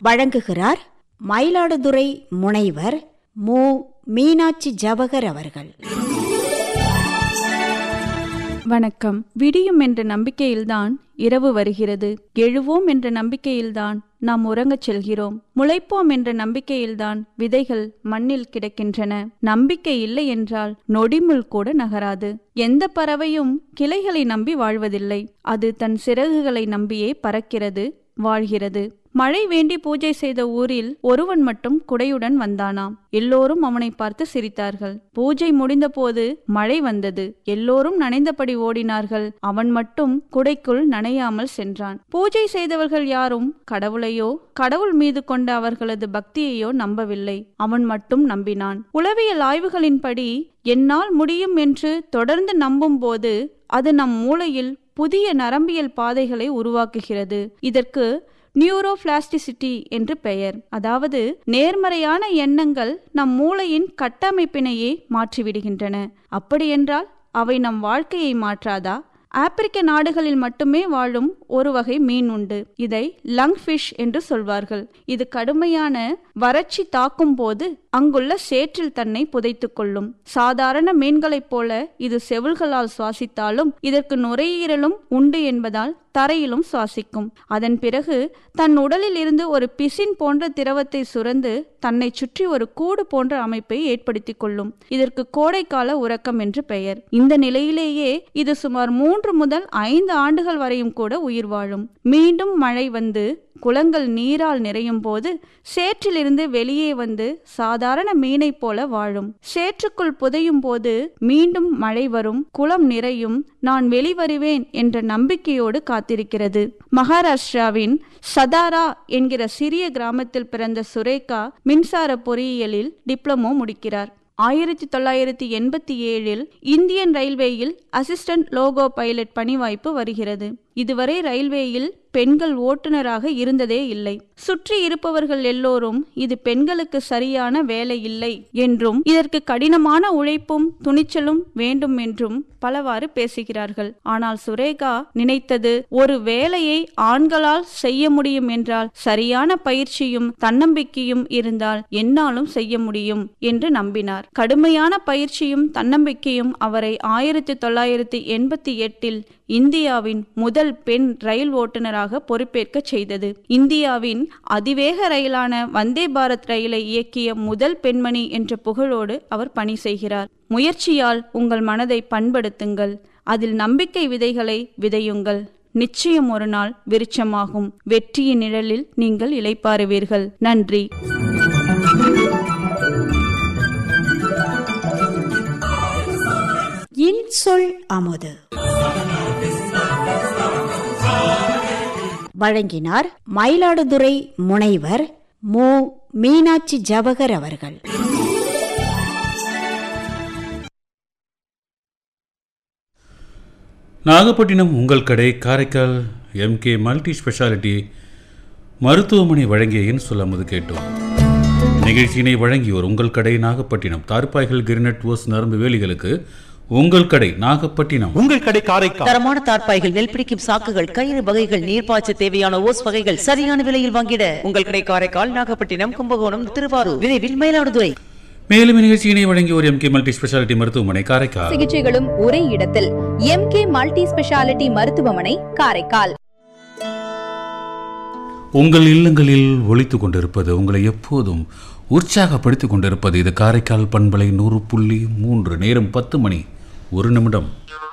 வழங்குகிறார் மயிலாடுதுறை முனைவர் மு மீனாட்சி ஜவகர் அவர்கள் வணக்கம் விடியும் என்ற நம்பிக்கையில்தான் இரவு வருகிறது எழுவோம் என்ற நம்பிக்கையில்தான் நாம் உறங்கச் செல்கிறோம் முளைப்போம் என்ற நம்பிக்கையில்தான் விதைகள் மண்ணில் கிடக்கின்றன நம்பிக்கை இல்லை என்றால் நொடிமுள் கூட நகராது எந்த பறவையும் கிளைகளை நம்பி வாழ்வதில்லை அது தன் சிறகுகளை நம்பியே பறக்கிறது வாழ்கிறது மழை வேண்டி பூஜை செய்த ஊரில் ஒருவன் மட்டும் குடையுடன் வந்தானாம் எல்லோரும் அவனை பார்த்து சிரித்தார்கள் பூஜை முடிந்தபோது மழை வந்தது எல்லோரும் நனைந்தபடி ஓடினார்கள் அவன் மட்டும் குடைக்குள் நனையாமல் சென்றான் பூஜை செய்தவர்கள் யாரும் கடவுளையோ கடவுள் மீது கொண்ட அவர்களது பக்தியையோ நம்பவில்லை அவன் மட்டும் நம்பினான் உளவியல் ஆய்வுகளின்படி என்னால் முடியும் என்று தொடர்ந்து நம்பும் போது அது நம் மூளையில் புதிய நரம்பியல் பாதைகளை உருவாக்குகிறது இதற்கு நியூரோபிளாஸ்டிசிட்டி என்று பெயர் அதாவது நேர்மறையான எண்ணங்கள் நம் மூளையின் கட்டமைப்பினையே மாற்றிவிடுகின்றன அப்படியென்றால் அவை நம் வாழ்க்கையை மாற்றாதா ஆப்பிரிக்க நாடுகளில் மட்டுமே வாழும் ஒரு வகை மீன் உண்டு இதை லங் ஃபிஷ் என்று சொல்வார்கள் இது கடுமையான வறட்சி தாக்கும் போது அங்குள்ள சேற்றில் தன்னை புதைத்துக் கொள்ளும் சாதாரண மீன்களைப் போல இது செவில்களால் சுவாசித்தாலும் இதற்கு நுரையீரலும் உண்டு என்பதால் தரையிலும் சுவாசிக்கும் அதன் பிறகு தன் உடலில் இருந்து ஒரு பிசின் போன்ற திரவத்தை சுரந்து தன்னை சுற்றி ஒரு கூடு போன்ற அமைப்பை ஏற்படுத்திக் கொள்ளும் இதற்கு கோடைக்கால உறக்கம் என்று பெயர் இந்த நிலையிலேயே இது சுமார் மூன்று முதல் ஐந்து ஆண்டுகள் வரையும் கூட உயிர் வாழும் மீண்டும் மழை வந்து குளங்கள் நீரால் நிறையும் போது சேற்றிலிருந்து வெளியே வந்து சாதாரண மீனைப் போல வாழும் சேற்றுக்குள் புதையும் போது மீண்டும் மழை வரும் குளம் நிறையும் நான் வெளிவருவேன் என்ற நம்பிக்கையோடு காத்திருக்கிறது மகாராஷ்டிராவின் சதாரா என்கிற சிறிய கிராமத்தில் பிறந்த சுரேகா மின்சார பொறியியலில் டிப்ளமோ முடிக்கிறார் ஆயிரத்தி தொள்ளாயிரத்தி எண்பத்தி ஏழில் இந்தியன் ரயில்வேயில் அசிஸ்டன்ட் லோகோ பைலட் பணி வாய்ப்பு வருகிறது இதுவரை ரயில்வேயில் பெண்கள் ஓட்டுநராக இருந்ததே இல்லை சுற்றி இருப்பவர்கள் எல்லோரும் இது பெண்களுக்கு சரியான வேலை இல்லை என்றும் இதற்கு கடினமான உழைப்பும் துணிச்சலும் வேண்டும் என்றும் பலவாறு பேசுகிறார்கள் ஆனால் சுரேகா நினைத்தது ஒரு வேலையை ஆண்களால் செய்ய முடியும் என்றால் சரியான பயிற்சியும் தன்னம்பிக்கையும் இருந்தால் என்னாலும் செய்ய முடியும் என்று நம்பினார் கடுமையான பயிற்சியும் தன்னம்பிக்கையும் அவரை ஆயிரத்தி தொள்ளாயிரத்தி எண்பத்தி எட்டில் இந்தியாவின் முதல் பெண் ரயில் ஓட்டுநராக பொறுப்பேற்க செய்தது இந்தியாவின் அதிவேக ரயிலான வந்தே பாரத் ரயிலை இயக்கிய முதல் பெண்மணி என்ற புகழோடு அவர் பணி செய்கிறார் முயற்சியால் உங்கள் மனதை பண்படுத்துங்கள் அதில் நம்பிக்கை விதைகளை விதையுங்கள் நிச்சயம் ஒரு நாள் விருட்சமாகும் வெற்றியின் நிழலில் நீங்கள் இளைப்பாறுவீர்கள் நன்றி இன்சொல் அமுது வழங்கினார் மயிலாடுதுறை முனைவர் மு மீனாட்சி ஜவகர் அவர்கள் நாகப்பட்டினம் உங்கள் கடை காரைக்கால் எம்கே மல்டி ஸ்பெஷாலிட்டி மருத்துவமனை வழங்கிய என் சொல்லாமது கேட்டோம் நிகழ்ச்சியினை வழங்கியோர் உங்கள் கடை நாகப்பட்டினம் தார்பாய்கள் கிரினட் ஓஸ் நரம்பு வேலிகளுக்கு உங்கள் கடை நாகப்பட்டினம் உங்கள் கடை காரைக்கால் தரமான தார்ப்பாய்கள் நெல் பிடிக்கும் சாக்குகள் கயிறு வகைகள் நீர்ப்பாய்ச்ச தேவையான ஓஸ் வகைகள் சரியான விலையில் வாங்கிட உங்கள் கடை காரைக்கால் நாகப்பட்டினம் கும்பகோணம் திருவாரூர் விரைவில் மயிலாடுதுறை மேலும் இந்நிகழ்ச்சியினை வழங்கியோர் எம்கே மல்டி ஸ்பெஷாலிட்டி மருத்துவமனை காரைக்கால் சிகிச்சைகளும் ஒரே இடத்தில் எம்கே மல்டி ஸ்பெஷாலிட்டி மருத்துவமனை காரைக்கால் உங்கள் இல்லங்களில் ஒழித்துக் கொண்டிருப்பது உங்களை எப்போதும் உற்சாகப்படுத்திக் கொண்டிருப்பது இது காரைக்கால் பண்பலை நூறு புள்ளி மூன்று நேரம் பத்து மணி ஒரு நிமிடம்